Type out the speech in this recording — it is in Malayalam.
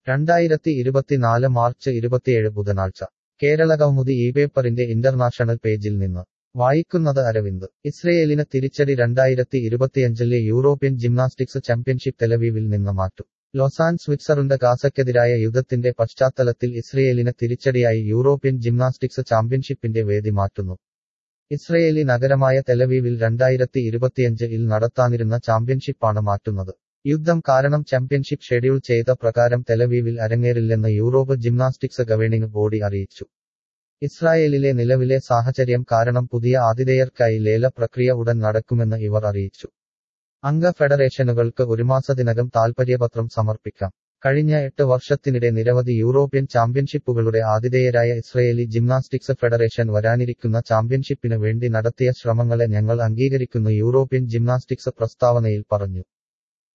രണ്ടായിരത്തി ഇരുപത്തിനാല് മാർച്ച് ഇരുപത്തിയേഴ് ബുധനാഴ്ച കേരള കൗമുദി ഈ പേപ്പറിന്റെ ഇന്റർനാഷണൽ പേജിൽ നിന്ന് വായിക്കുന്നത് അരവിന്ദ് ഇസ്രയേലിന് തിരിച്ചടി രണ്ടായിരത്തി ഇരുപത്തിയഞ്ചിലെ യൂറോപ്യൻ ജിംനാസ്റ്റിക്സ് ചാമ്പ്യൻഷിപ്പ് തെലവീവിൽ നിന്ന് മാറ്റും ലൊസാൻ സ്വിറ്റ്സർലൻഡ് ഗാസയ്ക്കെതിരായ യുദ്ധത്തിന്റെ പശ്ചാത്തലത്തിൽ ഇസ്രയേലിന് തിരിച്ചടിയായി യൂറോപ്യൻ ജിംനാസ്റ്റിക്സ് ചാമ്പ്യൻഷിപ്പിന്റെ വേദി മാറ്റുന്നു ഇസ്രയേലി നഗരമായ തെലവീവിൽ രണ്ടായിരത്തി ഇരുപത്തിയഞ്ച് ഇൽ നടത്താനിരുന്ന ചാമ്പ്യൻഷിപ്പാണ് മാറ്റുന്നത് യുദ്ധം കാരണം ചാമ്പ്യൻഷിപ്പ് ഷെഡ്യൂൾ ചെയ്ത പ്രകാരം തെലവീവിൽ അരങ്ങേറില്ലെന്ന് യൂറോപ്പ് ജിംനാസ്റ്റിക്സ് ഗവേണിംഗ് ബോഡി അറിയിച്ചു ഇസ്രായേലിലെ നിലവിലെ സാഹചര്യം കാരണം പുതിയ ആതിഥേയർക്കായി ലേല പ്രക്രിയ ഉടൻ നടക്കുമെന്ന് ഇവർ അറിയിച്ചു അംഗ ഫെഡറേഷനുകൾക്ക് ഒരു മാസത്തിനകം താൽപര്യപത്രം സമർപ്പിക്കാം കഴിഞ്ഞ എട്ട് വർഷത്തിനിടെ നിരവധി യൂറോപ്യൻ ചാമ്പ്യൻഷിപ്പുകളുടെ ആതിഥേയരായ ഇസ്രയേലി ജിംനാസ്റ്റിക്സ് ഫെഡറേഷൻ വരാനിരിക്കുന്ന ചാമ്പ്യൻഷിപ്പിന് വേണ്ടി നടത്തിയ ശ്രമങ്ങളെ ഞങ്ങൾ അംഗീകരിക്കുന്നു യൂറോപ്യൻ ജിംനാസ്റ്റിക്സ് പ്രസ്താവനയിൽ പറഞ്ഞു